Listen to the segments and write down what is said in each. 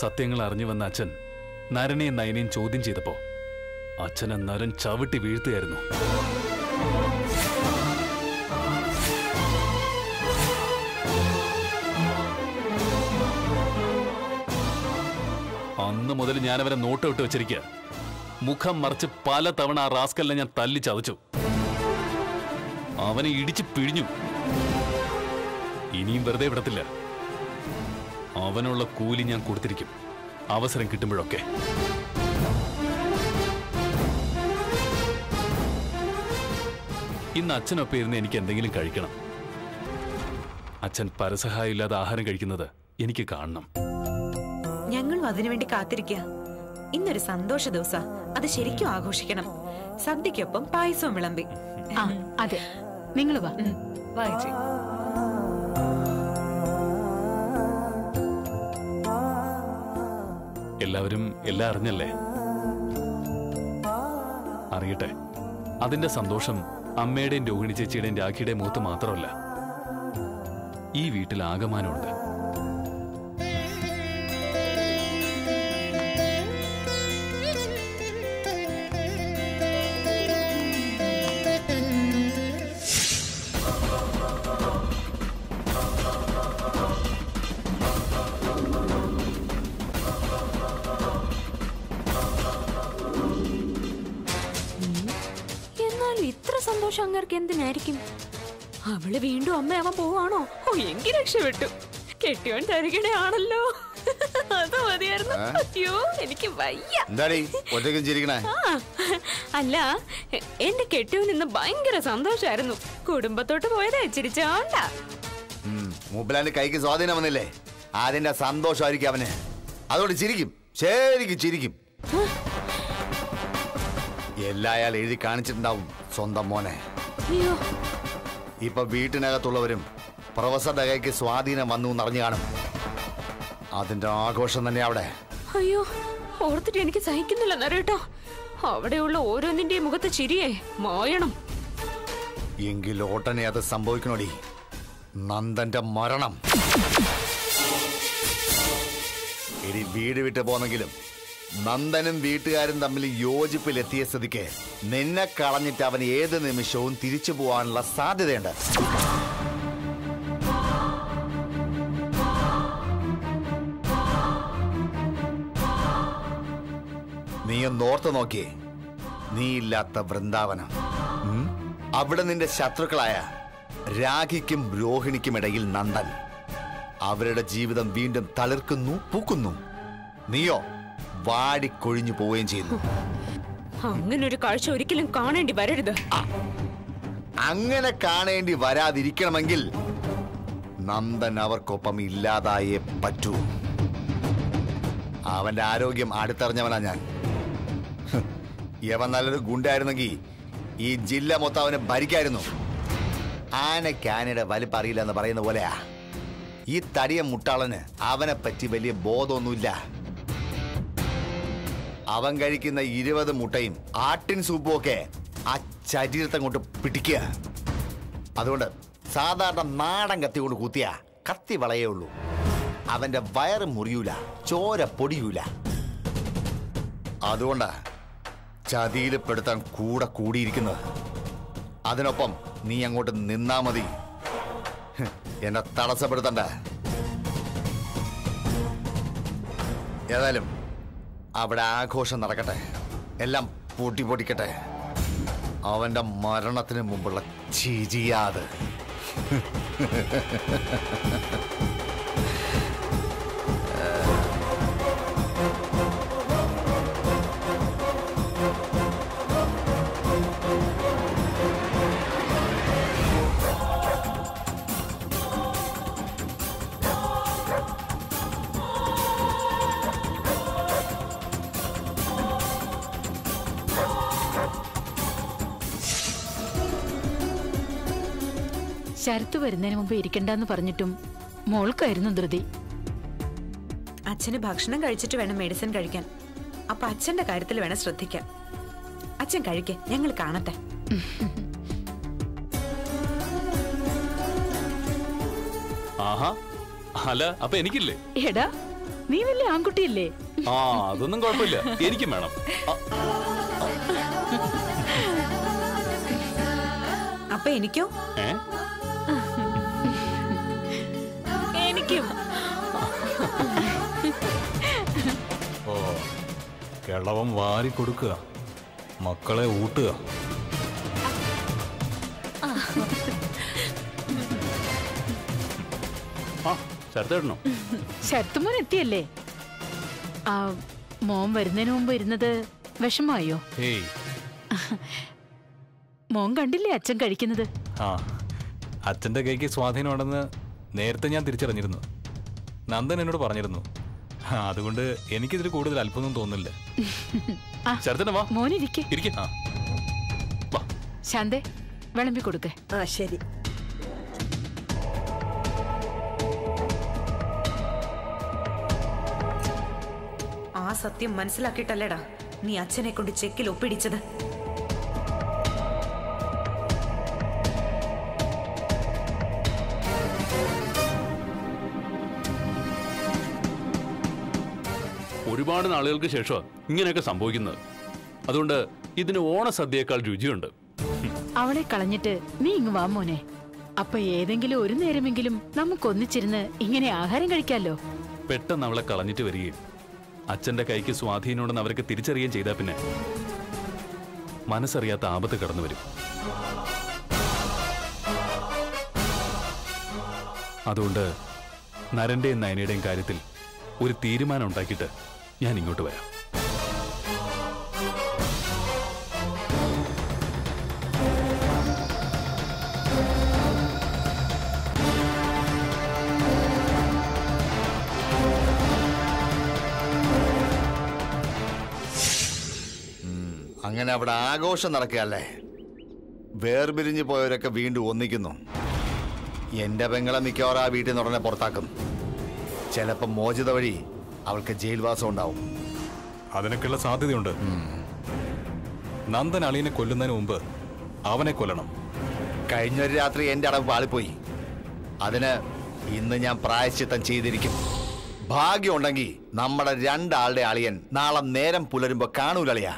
സത്യങ്ങൾ അറിഞ്ഞു വന്ന അച്ഛൻ നരനെയും നയനെയും ചോദ്യം ചെയ്തപ്പോ അച്ഛനെ നരൻ ചവിട്ടി വീഴ്ത്തുകയായിരുന്നു അന്ന് മുതൽ ഞാൻ അവരെ നോട്ട് വിട്ട് വെച്ചിരിക്കുക മുഖം മറിച്ച് പല തവണ ആ റാസ്കലിനെ ഞാൻ തല്ലി ചതച്ചു അവനെ ഇടിച്ച് പിഴിഞ്ഞു ഇനിയും വെറുതെ വിടത്തില്ല അവനുള്ള കൂലി ഞാൻ കൊടുത്തിരിക്കും അവസരം കിട്ടുമ്പോഴൊക്കെ ഇന്ന് അച്ഛനൊപ്പം ഇരുന്ന് എനിക്ക് എന്തെങ്കിലും കഴിക്കണം അച്ഛൻ പരസഹായം ഇല്ലാതെ ആഹാരം കഴിക്കുന്നത് എനിക്ക് കാണണം ഞങ്ങളും അതിനുവേണ്ടി കാത്തിരിക്കുക ഇന്നൊരു സന്തോഷ ദിവസ അത് ശരിക്കും ആഘോഷിക്കണം സദ്യക്കൊപ്പം പായസവും വിളമ്പി ആ അതെ നിങ്ങൾ വാ വായിച്ചേ എല്ലാവരും എല്ലാം അറിഞ്ഞല്ലേ അറിയട്ടെ അതിന്റെ സന്തോഷം അമ്മയുടെയും രോഹിണി ചേച്ചിയുടെയും രാഖിയുടെയും മുഖത്ത് മാത്രമല്ല ഈ വീട്ടിൽ ആകമാനമുണ്ട് എന്നാലും ഇത്ര സന്തോഷം അങ്ങേർക്ക് എന്തിനായിരിക്കും അവള് വീണ്ടും അമ്മയാവാൻ പോവാണോ ഓ എങ്കിൽ രക്ഷപ്പെട്ടു കെട്ടിയോൻ തരികണേ ആണല്ലോ അത് മതിയായിരുന്നു അയ്യോ എനിക്ക് വയ്യ എന്താടി ഒറ്റയ്ക്കും ചിരിക്കണേ ആ, അല്ല എ- എന്റെ കെട്ടിയോൻ ഇന്ന് ഭയങ്കര സന്തോഷായിരുന്നു കുടുംബത്തോട്ട് പോയതാ ചിരിച്ചോണ്ട ഉം, മൂപ്പിലാന്റെ കൈക്ക് സ്വാധീനം വന്നില്ലേ അതിന്റെ സന്തോഷമായിരിക്കും അവന് അതോട് ചിരിക്കും ശരിക്കും ചിരിക്കും എല്ലാം അയാൾ എഴുതി കാണിച്ചിട്ടുണ്ടാവും സ്വന്തം മോനെ അയ്യോ ഇപ്പൊ വീട്ടിനകത്തുള്ളവരും പ്രൊഫസറുടെ കൈക്ക് സ്വാധീനം വന്നു എന്നറിഞ്ഞു കാണും അതിന്റെ ആഘോഷം തന്നെ അവിടെ അയ്യോ ഓർത്തിട്ട് എനിക്ക് സഹിക്കുന്നില്ല നരേട്ടോ അവിടെയുള്ള ഓരോന്നിന്റെയും മുഖത്ത് ചിരിയേ മായണം എങ്കിൽ ഓട്ടനെ അത് സംഭവിക്കണോടി നന്ദന്റെ മരണം ഇനി വീട് വിട്ട് പോന്നെങ്കിലും നന്ദനും വീട്ടുകാരും തമ്മിൽ യോജിപ്പിലെത്തിയ സ്ഥിതിക്ക് നിന്നെ കളഞ്ഞിട്ട് അവൻ ഏത് നിമിഷവും തിരിച്ചു പോകാനുള്ള സാധ്യതയുണ്ട് നീ ഒന്ന് ഓർത്ത് നോക്കിയേ നീ ഇല്ലാത്ത വൃന്ദാവനം ഉം? അവിടെ നിന്റെ ശത്രുക്കളായ രാഖിക്കും രോഹിണിക്കും ഇടയിൽ നന്ദൻ അവരുടെ ജീവിതം വീണ്ടും തളിർക്കുന്നു പൂക്കുന്നു നീയോ വാടിക്കൊഴിഞ്ഞു പോവുകയും ചെയ്യുന്നു അങ്ങനെ ഒരു കാഴ്ച ഒരിക്കലും കാണേണ്ടി വരരുത് അങ്ങനെ കാണേണ്ടി വരാതിരിക്കണമെങ്കിൽ നന്ദൻ അവർക്കൊപ്പം ഇല്ലാതായേ പറ്റൂ അവന്റെ ആരോഗ്യം അടുത്തറിഞ്ഞവനാ ഞാൻ ഹ്, യവൻ നല്ലൊരു ഗുണ്ടായിരുന്നെങ്കിൽ ഈ ജില്ല മൊത്തം അവനെ ഭരിക്കായിരുന്നു ആനയ്ക്ക് ആനയുടെ വലിപ്പം അറിയില്ല എന്ന് പറയുന്ന പോലെയാ ഈ തടിയ മുട്ടാളന് അവനെ പറ്റി വലിയ ബോധമൊന്നുമില്ല അവൻ കഴിക്കുന്ന ഇരുപത് മുട്ടയും ആട്ടിൻ സൂപ്പും ഒക്കെ ആ ശരീരത്തെ കൊണ്ട് പിടിക്കുക അതുകൊണ്ട് സാധാരണ നാടൻ കത്തി കൊണ്ട് കുത്തിയ കത്തി വളയേ ഉള്ളൂ അവന്റെ വയറ് മുറിയൂല ചോര പൊടിയൂല അതുകൊണ്ടാ ചതിയിൽ പെടുത്താൻ കൂടെ കൂടിയിരിക്കുന്നത് അതിനൊപ്പം നീ അങ്ങോട്ട് നിന്നാ മതി ഹ്, എന്നെ തടസ്സപ്പെടുത്തണ്ട ഏതായാലും അവിടെ ആഘോഷം നടക്കട്ടെ എല്ലാം പൊട്ടി പൊടിക്കട്ടെ അവന്റെ മരണത്തിന് മുമ്പുള്ള ചിരിയാത് ശരത്ത് വരുന്നതിന് മുമ്പ് ഇരിക്കണ്ടെന്ന് പറഞ്ഞിട്ടും മോൾക്കായിരുന്നു ധൃതി അച്ഛന് ഭക്ഷണം കഴിച്ചിട്ട് വേണം മെഡിസിൻ കഴിക്കാൻ അപ്പൊ അച്ഛന്റെ കാര്യത്തിൽ വേണം ശ്രദ്ധിക്കാൻ അച്ഛൻ കഴിക്കേ ഞങ്ങൾ കാണട്ടെ ആഹാ അല്ല അപ്പൊ എനിക്കില്ലേ എടാ നീ വലിയ ആൺകുട്ടിയല്ലേ ആ അതൊന്നും കുഴപ്പമില്ല എനിക്കും വേണം ആ, അപ്പൊ എനിക്കോ ഏ എനിക്കും ഓ കിളവൻ വാരി കൊടുക്കുക മക്കളെ ഊട്ടുക ആ ശരത്തേട്ടനോ ശരത്തുമോൻ എത്തിയല്ലേ ആ മോൻ വരുന്നതിന് മുമ്പ് ഇരുന്നത് വിഷമായോ ഏയ് മോൻ കണ്ടില്ലേ അച്ഛൻ കഴിക്കുന്നത് ആ അച്ഛൻ്റെ കൈക്ക് സ്വാധീനമുണ്ടെന്ന് നേരത്തെ ഞാൻ തിരിച്ചറിഞ്ഞിരുന്നു നന്ദൻ എന്നോട് പറഞ്ഞിരുന്നു ആ, അതുകൊണ്ട് എനിക്കിതിൽ കൂടുതൽ അത്ഭുതം തോന്നുന്നില്ല ശരത്തേട്ടൻ വാ മോനിരിക്കെ ഇരിക്കെ ആ വാ ശാന്തേ വിളമ്പി കൊടുക്കേ ആ ശരി ആ സത്യം മനസ്സിലാക്കിയിട്ടല്ലേടാ നീ അച്ഛനെ കൊണ്ട് ചെക്കിൽ ഒപ്പിടിച്ചത് ഒരുപാട് നാളുകൾക്ക് ശേഷം ഇങ്ങനെയൊക്കെ സംഭവിക്കുന്നത് അതുകൊണ്ട് ഇതിന് ഓണസദ്യയേക്കാൾ രുചിയുണ്ട് അവളെ കളഞ്ഞിട്ട് നീ ഇങ്ങ് വാ മോനെ അപ്പൊ ഏതെങ്കിലും ഒരു നേരമെങ്കിലും നമുക്കൊന്നിച്ചിരുന്ന് ഇങ്ങനെ ആഹാരം കഴിക്കാലോ പെട്ടെന്ന് അവളെ കളഞ്ഞിട്ട് വരികയും അച്ഛന്റെ കൈക്ക് സ്വാധീനമുണ്ടെന്ന് അവർക്ക് തിരിച്ചറിയുകയും ചെയ്താൽ പിന്നെ മനസ്സറിയാത്ത ആപത്ത് കടന്നു വരും അതുകൊണ്ട് നരന്റെയും നയനയുടെയും കാര്യത്തിൽ ഒരു തീരുമാനം ഉണ്ടാക്കിയിട്ട് ഞാൻ ഇങ്ങോട്ട് വരാം അങ്ങനെ അവിടെ ആഘോഷം നടക്കുകയല്ലേ വേർപിരിഞ്ഞു പോയവരൊക്കെ വീണ്ടും ഒന്നിക്കുന്നു എന്റെ പെങ്ങളെ മിക്കവാറും ആ വീട്ടിൽ നിന്ന് ഉടനെ പുറത്താക്കും ചിലപ്പോൾ മോചിത വഴി അവൾക്ക് ജയിൽവാസം ഉണ്ടാവും അതിനൊക്കെയുള്ള സാധ്യതയുണ്ട് നന്ദൻ അളിയനെ കൊല്ലുന്നതിന് മുമ്പ് അവനെ കൊല്ലണം കഴിഞ്ഞൊരു രാത്രി എന്റെ അടവ് പാളിപ്പോയി അതിന് ഇന്ന് ഞാൻ പ്രായശ്ചിത്തം ചെയ്തിരിക്കും ഭാഗ്യമുണ്ടെങ്കിൽ നമ്മുടെ രണ്ടാളുടെ അളിയൻ നാളെ നേരം പുലരുമ്പോ കാണൂലളിയാ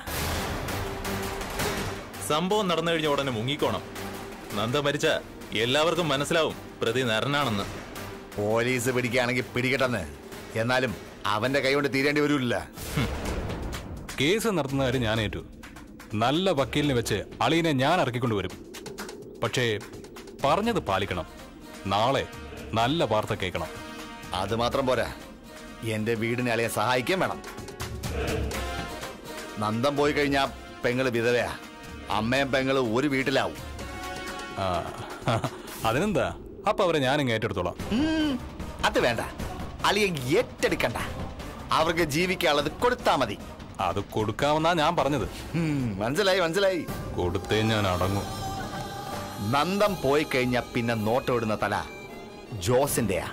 സംഭവം നടന്നു കഴിഞ്ഞ ഉടനെ മുങ്ങിക്കോണം നന്ദ മരിച്ച എല്ലാവർക്കും മനസ്സിലാവും പ്രതി നരനാണെന്ന് പോലീസ് പിടിക്കുകയാണെങ്കിൽ പിടിക്കട്ടെന്ന് എന്നാലും അവന്റെ കൈ കൊണ്ട് തീരേണ്ടി വരൂല്ല കേസ് നടത്തുന്ന കാര്യം ഞാൻ ഏറ്റു നല്ല വക്കീലിനെ വെച്ച് അളിയനെ ഞാൻ ഇറക്കിക്കൊണ്ടുവരും പക്ഷേ പറഞ്ഞത് പാലിക്കണം നാളെ നല്ല വാർത്ത കേൾക്കണം അത് മാത്രം പോരാ എന്റെ വീടിനെ അളിയെ സഹായിക്കാൻ വേണം നന്ദം പോയി കഴിഞ്ഞാ പെങ്ങള് വിധവയാ അമ്മയും പെങ്ങളും ഒരു വീട്ടിലാവും ആ അതിനെന്താ അപ്പൊ അവരെ ഞാനിങ്ങ് ഏറ്റെടുത്തോളാം ഉം, അത് വേണ്ട അളിയെ ഏറ്റെടുക്കണ്ട അവർക്ക് ജീവിക്കാനുള്ളത് കൊടുത്താ മതി അത് കൊടുക്കാമെന്നാ ഞാൻ പറഞ്ഞത് ഉം, മനസ്സിലായി മനസ്സിലായി കൊടുത്തേ ഞാൻ അടങ്ങും നന്ദം പോയി കഴിഞ്ഞാ പിന്നെ നോട്ടമിടുന്ന തല ജോസിന്റെയാ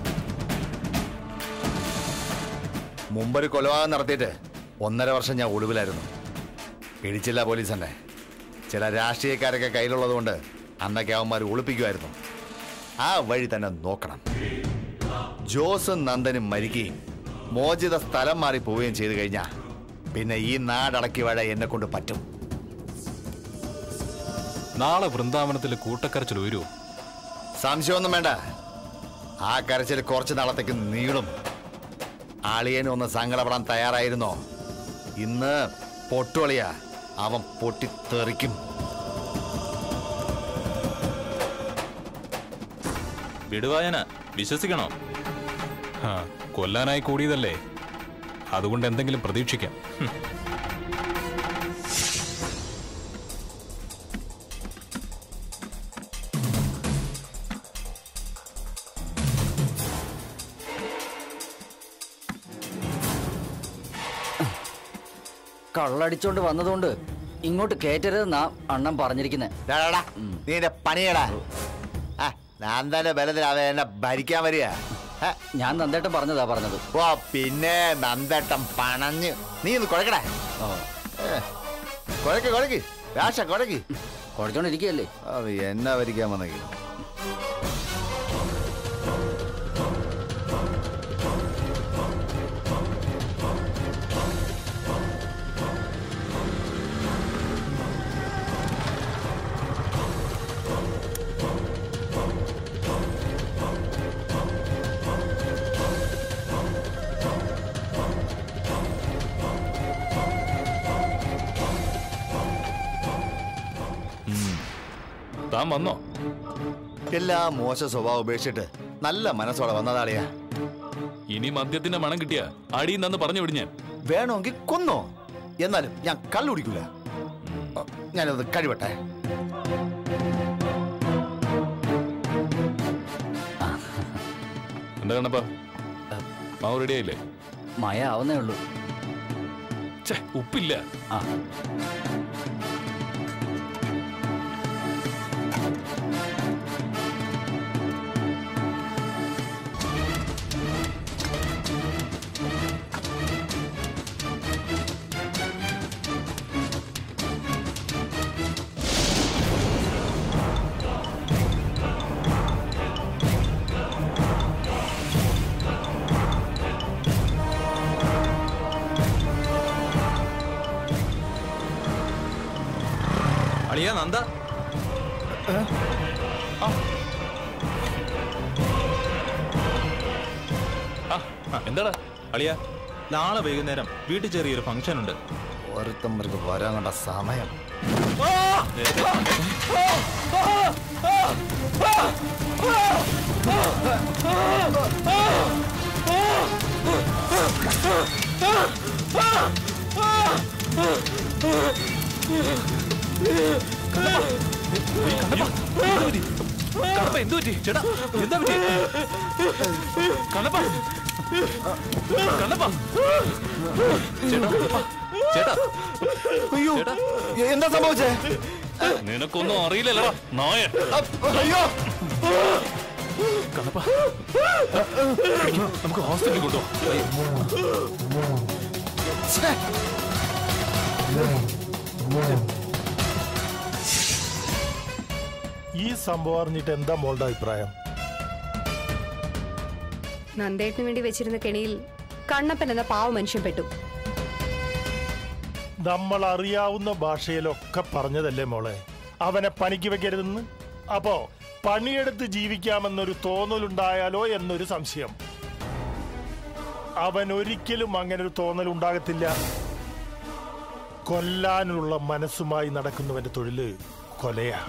മുമ്പൊരു കൊലപാതകം നടത്തിയിട്ട് ഒന്നര വർഷം ഞാൻ ഒളിവിലായിരുന്നു പിടിച്ചില്ല പോലീസ് തന്നെ ചില രാഷ്ട്രീയക്കാരൊക്കെ കയ്യിലുള്ളത് കൊണ്ട് അന്നൊക്കെ അവന്മാർ ഒളിപ്പിക്കുമായിരുന്നു ആ വഴി തന്നെ നോക്കണം ജോസും നന്ദനും മരിക്കുകയും മോചിത സ്ഥലം മാറി പോവുകയും ചെയ്തു കഴിഞ്ഞാൽ പിന്നെ ഈ നാടടക്കി വാഴ എന്നെ കൊണ്ട് പറ്റും നാളെ വൃന്ദാവനത്തിൽ കൂട്ടക്കരച്ചിൽ ഉയരുമോ സംശയമൊന്നും വേണ്ട ആ കരച്ചിൽ കുറച്ച് നാളത്തേക്ക് നീളും ആളിയനും ഒന്ന് സങ്കടപ്പെടാൻ തയ്യാറായിരുന്നോ ഇന്ന് പൊട്ടുവളിയ അവൻ പൊട്ടിത്തെറിക്കും വിടുവായന വിശ്വസിക്കണോ ആ, കൊല്ലാനായി കൂടിയതല്ലേ അതുകൊണ്ട് എന്തെങ്കിലും പ്രതീക്ഷിക്കാം കള്ളടിച്ചോണ്ട് വന്നതുകൊണ്ട് ഇങ്ങോട്ട് കയറ്റരുതെന്നാ അണ്ണൻ പറഞ്ഞിരിക്കുന്നത് ഡാ, ഡാ, ഡാ. നീ എന്റെ പണിയടാ ആ, ഞാൻ തന്നെ ബലത്തിൽ അവൻ എന്നെ ഭരിക്കാൻ വരിക ഹ, ഞാൻ നന്ദേട്ടൻ പറഞ്ഞതാ പറഞ്ഞത് ഓ പിന്നെ നന്ദേട്ടം പണഞ്ഞ് നീ ഒന്ന് കുഴക്കടേ ഓ കുഴക്ക് കുഴക്ക് രാഷ കുഴക്ക് കുഴച്ചോണ്ടിരിക്കുകയല്ലേ അത് എന്നെ ഭരിക്കാൻ വന്നെങ്കിൽ താൻ വന്നോ എല്ലാ മോശ സ്വഭാവം ഉപേക്ഷിച്ചിട്ട് നല്ല മനസ്സോടെ വന്നതാളിയാ ഇനി മദ്യത്തിന്റെ മണം കിട്ടിയ അടിയിൽ നിന്ന് പറഞ്ഞു വിടും ഞാൻ വേണമെങ്കിൽ കൊന്നോ എന്നാലും ഞാൻ കള്ളു കുടിക്കൂല അ, ഞാനത് കഴിവട്ടെ എന്താ കണ്ണപ്പാ മാവ് റെഡി ആയില്ലേ മഴ ആവുന്നേ ഉള്ളൂ ഛെ, ഉപ്പില്ല ആ അളിയ നന്ദ ആ, എന്താടാ അളിയ നാളെ വൈകുന്നേരം വീട്ടിൽ ചെറിയൊരു ഫംഗ്ഷൻ ഉണ്ട് ഒരുത്തമ്പർക്ക് വരാൻ കണ്ട സമയം കണ്ണപ്പ എന്തു പറ്റി ചേട്ടാ എന്താ പറ്റി കണ്ണപ്പ കണ്ണപ്പ ചേട്ടാ ചേട്ടാ അയ്യോ എന്താ സംഭവിച്ചേ നിനക്കൊന്നും അറിയില്ലല്ലോ നായ അ, അയ്യോ കണ്ണപ്പ നമുക്ക് ഹോസ്പിറ്റലിൽ കൊണ്ടുപോകാം ഛേ, ഈ സംഭവം അറിഞ്ഞിട്ട് എന്താ മോളുടെ അഭിപ്രായം നന്ദേട്ടിന് വേണ്ടി വെച്ചിരുന്ന കെണിയിൽ കണ്ണപ്പൻ എന്ന പാവ മനുഷ്യൻ പെട്ടു നമ്മൾ അറിയാവുന്ന ഭാഷയിലൊക്കെ പറഞ്ഞതല്ലേ മോളെ അവനെ പണിക്ക് വെക്കരുതെന്ന് അപ്പോ പണിയെടുത്ത് ജീവിക്കാമെന്നൊരു തോന്നലുണ്ടായാലോ എന്നൊരു സംശയം അവൻ ഒരിക്കലും അങ്ങനെ ഒരു തോന്നൽ ഉണ്ടാകത്തില്ല കൊല്ലാനുള്ള മനസ്സുമായി നടക്കുന്നവന്റെ തൊഴില് കൊലയാ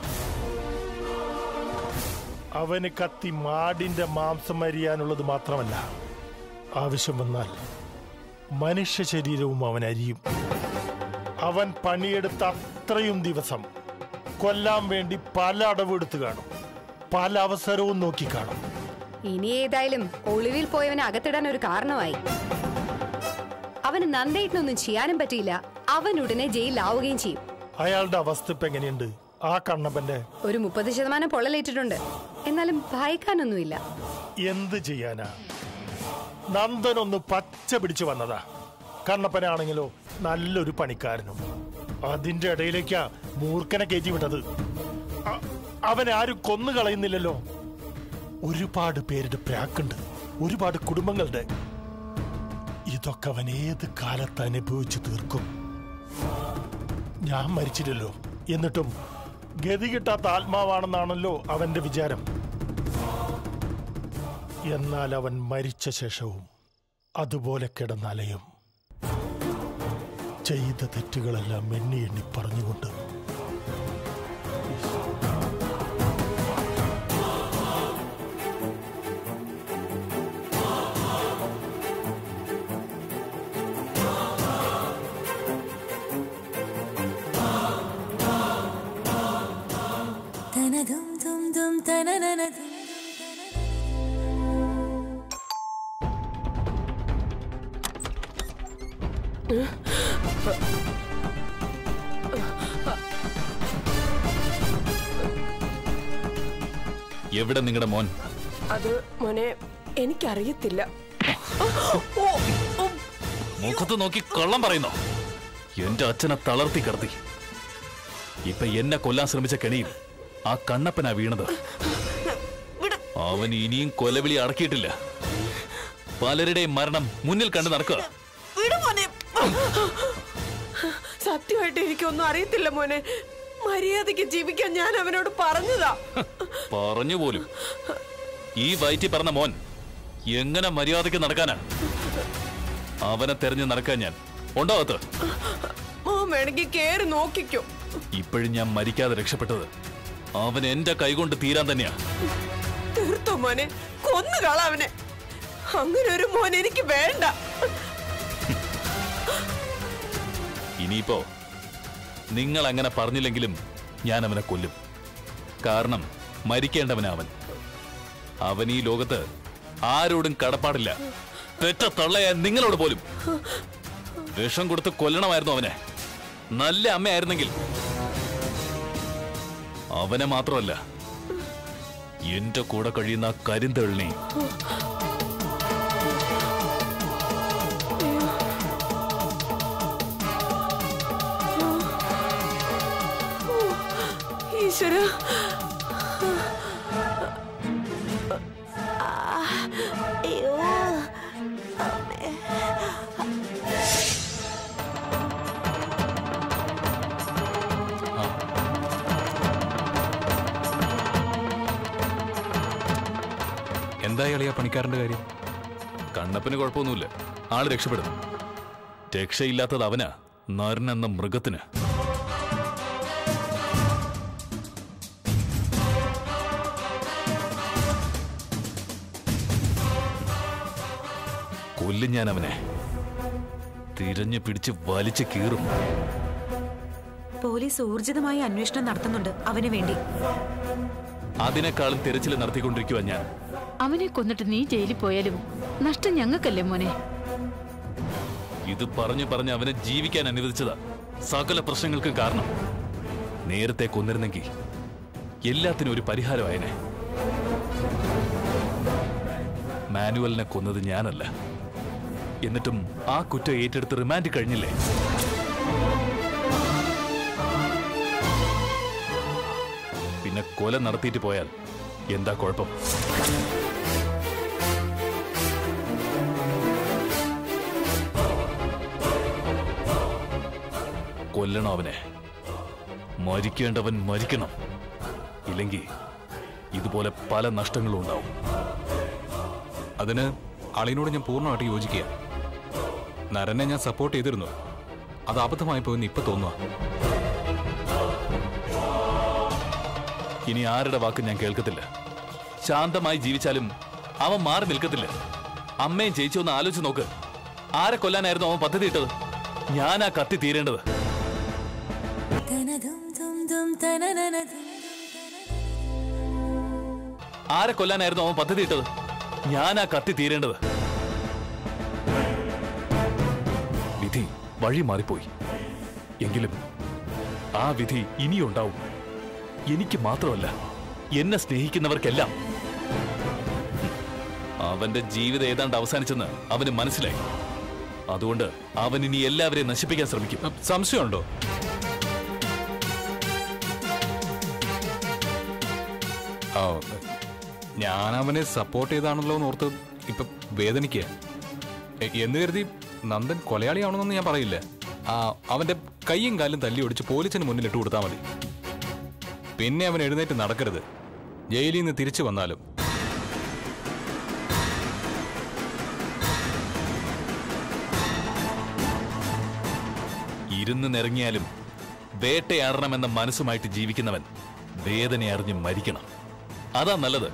അവന് കത്തി മാടിന്റെ മാംസം അരിയാനുള്ളത് മാത്രമല്ല ആവശ്യം വന്നാൽ മനുഷ്യ ശരീരവും അവൻ അരിയും അവൻ പണിയെടുത്ത അത്രയും ദിവസം കൊല്ലാൻ വേണ്ടി പല അടവെടുത്ത് കാണും പല അവസരവും നോക്കി കാണും ഇനി ഏതായാലും ഒളിവിൽ പോയവനെ അകത്തിടാൻ ഒരു കാരണമായി അവന് നന്ദേട്ടിനൊന്നും ചെയ്യാനും പറ്റിയില്ല അവൻ ഉടനെ ജയിലിലാവുകയും ചെയ്യും അയാളുടെ അവസ്ഥ ഇപ്പൊ എങ്ങനെയുണ്ട് ആ കണ്ണപ്പന്റെ ഒരു മുപ്പത് ശതമാനം പൊള്ളലേറ്റിട്ടുണ്ട് എന്നാലും ഭയക്കാനൊന്നുമില്ല എന്ത് ചെയ്യാനാ നന്ദനൊന്ന് പച്ച പിടിച്ചു വന്നതാ കണ്ണപ്പനാണെങ്കിലോ നല്ലൊരു പണിക്കാരനും അതിന്റെ ഇടയിലേക്കാ മൂർഖനെ കയറ്റി വിട്ടത് അ- അവനെ ആരും കൊന്നു കളയുന്നില്ലല്ലോ ഒരുപാട് പേരുടെ പ്രാക്കുണ്ട് ഒരുപാട് കുടുംബങ്ങളുടെ ഇതൊക്കെ അവൻ ഏത് കാലത്ത് അനുഭവിച്ചു തീർക്കും ഞാൻ മരിച്ചില്ലല്ലോ എന്നിട്ടും ഗതി കിട്ടാത്ത ആത്മാവാണെന്നാണല്ലോ അവന്റെ വിചാരം എന്നാൽ അവൻ മരിച്ച ശേഷവും അതുപോലെ കിടന്നലയും ചെയ്ത തെറ്റുകളെല്ലാം എണ്ണി എണ്ണി പറഞ്ഞുകൊണ്ട് എവിടെ നിങ്ങളുടെ മോൻ അത് മോനെ എനിക്കറിയത്തില്ല മുഖത്ത് നോക്കി കള്ളം പറയുന്നോ എന്റെ അച്ഛനെ തളർത്തി കിടത്തി ഇപ്പൊ എന്നെ കൊല്ലാൻ ശ്രമിച്ച കെണിയിൽ ആ കണ്ണപ്പനാ വീണത് അവൻ ഇനിയും കൊലവിളി അടക്കിയിട്ടില്ല പലരുടെയും മരണം മുന്നിൽ കണ്ട് നടക്കുക സത്യമായിട്ട് എനിക്കൊന്നും അറിയത്തില്ല മോനെ മര്യാദയ്ക്ക് ജീവിക്കാൻ ഞാൻ അവനോട് പറഞ്ഞതാ പറഞ്ഞു പോലും ഈ വയറ്റി പറഞ്ഞ മോൻ എങ്ങനെ മര്യാദയ്ക്ക് നടക്കാനാ അവനെ തെരഞ്ഞു നടക്കാൻ ഞാൻ ഉണ്ടോ അകത്ത് മോൻ വേണമെങ്കിൽ കേറി നോക്കിക്കോ ഇപ്പോഴും ഞാൻ മരിക്കാതെ രക്ഷപ്പെട്ടത് അവൻ എന്റെ കൈകൊണ്ട് തീരാൻ തന്നെയാ തീർത്തോ മോനെ കൊന്നുകള അവനെ അങ്ങനെ ഒരു മോൻ എനിക്ക് വേണ്ട ഇനിയിപ്പോ നിങ്ങൾ അങ്ങനെ പറഞ്ഞില്ലെങ്കിലും ഞാൻ അവനെ കൊല്ലും കാരണം മരിക്കേണ്ടവനാ അവൻ അവൻ ഈ ലോകത്ത് ആരോടും കടപ്പാടില്ല പെറ്റ തള്ളയായ നിങ്ങളോട് പോലും വിഷം കൊടുത്ത് കൊല്ലണമായിരുന്നു അവനെ നല്ല അമ്മയായിരുന്നെങ്കിൽ അവനെ മാത്രമല്ല എന്റെ കൂടെ കഴിയുന്ന ആ കരിന്തളിനെ ഈശ്വര അയ്യോ എന്തായി അളിയ പണിക്കാരന്റെ കാര്യം കണ്ണപ്പന് കുഴപ്പമൊന്നുമില്ല ആള് രക്ഷപ്പെടും രക്ഷയില്ലാത്തത് അവനാ നരൻ എന്ന മൃഗത്തിന് കൊല്ലും ഞാൻ അവനെ തിരഞ്ഞു പിടിച്ച് വലിച്ചു കീറും പോലീസ് ഊർജിതമായി അന്വേഷണം നടത്തുന്നുണ്ട് അവന് വേണ്ടി അതിനേക്കാളും തിരച്ചിൽ നടത്തിക്കൊണ്ടിരിക്കുവാ ഞാൻ അവനെ കൊന്നിട്ട് നീ ജയിലിൽ പോയാലും നഷ്ടം ഞങ്ങൾക്കല്ലേ മോനെ ഇത് പറഞ്ഞു പറഞ്ഞ് അവനെ ജീവിക്കാൻ അനുവദിച്ചതാ സകല പ്രശ്നങ്ങൾക്കും കാരണം നേരത്തെ കൊന്നിരുന്നെങ്കിൽ എല്ലാത്തിനും ഒരു പരിഹാരമായനെ മാനുവലിനെ കൊന്നത് ഞാനല്ല എന്നിട്ടും ആ കുറ്റം ഏറ്റെടുത്ത് റിമാൻഡ് കഴിഞ്ഞില്ലേ പിന്നെ കൊല നടത്തിയിട്ട് പോയാൽ എന്താ കുഴപ്പം കൊല്ലണം അവനെ മരിക്കേണ്ടവൻ മരിക്കണം ഇല്ലെങ്കിൽ ഇതുപോലെ പല നഷ്ടങ്ങളും ഉണ്ടാവും അതിന് അളിയനോട് ഞാൻ പൂർണ്ണമായിട്ട് യോജിക്കുക നരനെ ഞാൻ സപ്പോർട്ട് ചെയ്തിരുന്നു അത് അബദ്ധമായി പോയെന്ന് ഇപ്പൊ തോന്നുക ഇനി ആരുടെ വാക്കും ഞാൻ കേൾക്കത്തില്ല ശാന്തമായി ജീവിച്ചാലും അവൻ മാറി നിൽക്കത്തില്ല അമ്മയും ചേച്ചി ഒന്ന് ആലോചിച്ച് നോക്ക് ആരെ കൊല്ലാനായിരുന്നു അവൻ പദ്ധതി ഇട്ടത് ഞാനാ കത്തി തീരേണ്ടത് ആരെ കൊല്ലാനായിരുന്നു അവൻ പദ്ധതി ഇട്ടത് ഞാനാ കത്തി തീരേണ്ടത് വിധി വഴി മാറിപ്പോയി എങ്കിലും ആ വിധി ഇനിയുണ്ടാവും എനിക്ക് മാത്രമല്ല എന്നെ സ്നേഹിക്കുന്നവർക്കെല്ലാം അവന്റെ ജീവിതം ഏതാണ്ട് അവസാനിച്ചെന്ന് അവന് മനസ്സിലായി അതുകൊണ്ട് അവൻ ഇനി എല്ലാവരെയും നശിപ്പിക്കാൻ ശ്രമിക്കും സംശയമുണ്ടോ ആ ഞാൻ അവനെ സപ്പോർട്ട് ചെയ്താണല്ലോ എന്ന് ഓർത്ത് ഇപ്പൊ വേദനിക്കുക എ- എന്ന് കരുതി നന്ദൻ കൊലയാളിയാണെന്നൊന്നും ഞാൻ പറയില്ല ആ അവന്റെ കൈയും കാലും തല്ലി ഒടിച്ച് പോലീസിന് മുന്നിൽ ഇട്ട് കൊടുത്താൽ മതി പിന്നെ അവൻ എഴുന്നേറ്റ് നടക്കരുത് ജയിലിൽ നിന്ന് തിരിച്ചു വന്നാലും ഇരുന്ന് നിറങ്ങിയാലും വേട്ടയാടണമെന്ന മനസ്സുമായിട്ട് ജീവിക്കുന്നവൻ വേദന അറിഞ്ഞ് മരിക്കണം അതാ നല്ലത്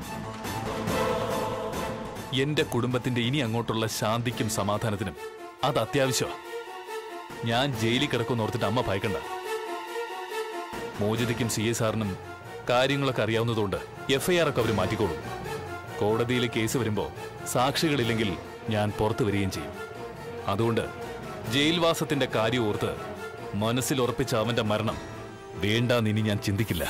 എന്റെ കുടുംബത്തിന്റെ ഇനി അങ്ങോട്ടുള്ള ശാന്തിക്കും സമാധാനത്തിനും അത് അത്യാവശ്യമാണ് ഞാൻ ജയിലിൽ കിടക്കുമെന്ന് ഓർത്തിട്ട് അമ്മ ഭയക്കണ്ട മോചിതയ്ക്കും സി എസ് ആറിനും കാര്യങ്ങളൊക്കെ അറിയാവുന്നതുകൊണ്ട് എഫ്ഐആർ ഒക്കെ അവർ മാറ്റിക്കോളും കോടതിയിൽ കേസ് വരുമ്പോൾ സാക്ഷികളില്ലെങ്കിൽ ഞാൻ പുറത്തു വരികയും ചെയ്യും അതുകൊണ്ട് ജയിൽവാസത്തിന്റെ കാര്യം ഓർത്ത് മനസ്സിൽ ഉറപ്പിച്ച അവന്റെ മരണം വേണ്ടാന്ന് ഇനി ഞാൻ ചിന്തിക്കില്ല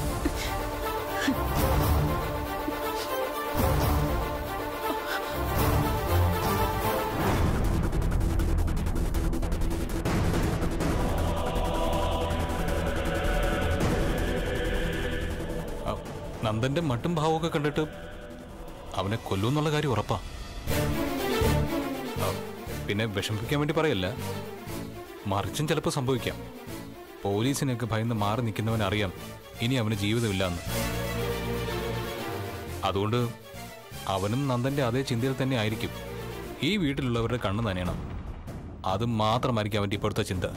ആ, നന്ദന്റെ മട്ടും ഭാവമൊക്കെ കണ്ടിട്ട് അവനെ കൊല്ലുമെന്നുള്ള കാര്യം ഉറപ്പാ ആ, പിന്നെ വിഷമിപ്പിക്കാൻ വേണ്ടി പറയല്ല മറിച്ചും ചിലപ്പോൾ സംഭവിക്കാം പോലീസിനൊക്കെ ഭയന്ന് മാറി നിൽക്കുന്നവൻ അറിയാം ഇനി അവന് ജീവിതമില്ലെന്ന് അതുകൊണ്ട് അവനും നന്ദന്റെ അതേ ചിന്തയിൽ തന്നെ ആയിരിക്കും ഈ വീട്ടിലുള്ളവരുടെ കണ്ണ് നനയണം അത് മാത്രമായിരിക്കും അവന്റെ ഇപ്പോഴത്തെ ചിന്ത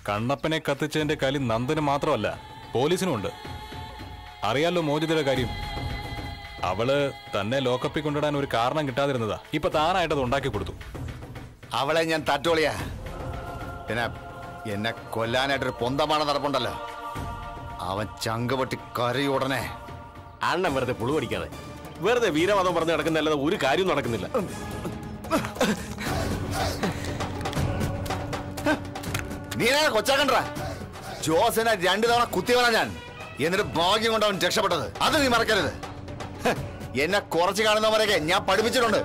കണ്ണപ്പനെ കത്തിച്ചതിന്റെ കലി നന്ദന് മാത്രമല്ല പോലീസിനും ഉണ്ട് അറിയാലോ മോചിതയുടെ കാര്യം അവള് തന്നെ ലോക്കപ്പിൽ കൊണ്ടിടാൻ ഒരു കാരണം കിട്ടാതിരുന്നതാ ഇപ്പൊ താനായിട്ടത് ഉണ്ടാക്കി കൊടുത്തു അവളെ ഞാൻ തറ്റോളിയാ പിന്നെ എന്നെ കൊല്ലാനായിട്ടൊരു പൊന്തമാണ് നടപ്പുണ്ടല്ലോ അവൻ ചങ്ക് പൊട്ടി കരയുടനെ അണ്ണൻ വെറുതെ പുളു പഠിക്കാതെ വെറുതെ വീരവാദം പറഞ്ഞ് നടക്കുന്നല്ലാതെ ഒരു കാര്യവും നടക്കുന്നില്ല നീ എന്നെ കൊച്ചാക്കണ്ട ജോസിനെ രണ്ടു തവണ കുത്തിയവനാ ഞാൻ എന്നിട്ട് ഭാഗ്യം കൊണ്ട് അവൻ രക്ഷപ്പെട്ടത് അത് നീ മറക്കരുത് ഹ്, എന്നെ കുറച്ച് കാണുന്നവരൊക്കെ ഞാൻ പഠിപ്പിച്ചിട്ടുണ്ട്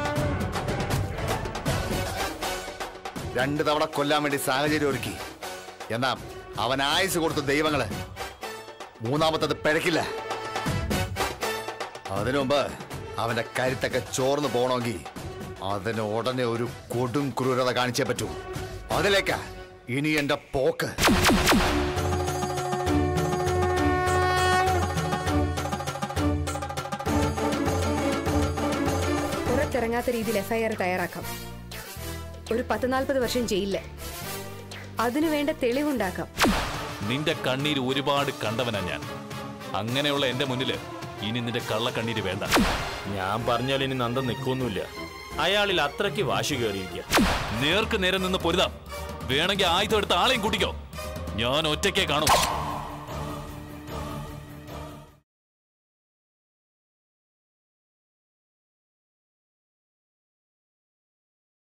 രണ്ടു തവണ കൊല്ലാൻ വേണ്ടി സാഹചര്യം ഒരുക്കി എന്നാ അവൻ ആയുസ് കൊടുത്ത ദൈവങ്ങള് മൂന്നാമത്തത് പിഴക്കില്ല അതിനു മുമ്പ് അവന്റെ കരുത്തൊക്കെ ചോർന്നു പോകണമെങ്കിൽ അതിന് ഉടനെ ഒരു കൊടും ക്രൂരത കാണിച്ചേ പറ്റൂ അതിലേക്കാ ഇനി എന്റെ പോക്ക് പുറത്തിറങ്ങാത്ത രീതിയിൽ എഫ്ഐആർ തയ്യാറാക്കാം ഒരു പത്ത് നാൽപ്പത് വർഷം ജയിലില് അതിനു വേണ്ട തെളിവുണ്ടാക്കാം നിന്റെ കണ്ണീര് ഒരുപാട് കണ്ടവനാ ഞാൻ അങ്ങനെയുള്ള എന്റെ മുന്നില് ഇനി നിന്റെ കള്ളക്കണ്ണീര് വേണ്ട ഞാൻ പറഞ്ഞാൽ ഇനി നന്ദൻ നിൽക്കൊന്നുമില്ല അയാളിൽ അത്രയ്ക്ക് വാശി കയറിയിരിക്കുക നേർക്ക് നേരെ നിന്ന് പൊരുതാം വേണമെങ്കിൽ ആയുധം എടുത്ത ആളെയും കൂട്ടിക്കോ ഞാൻ ഒറ്റയ്ക്കേ കാണും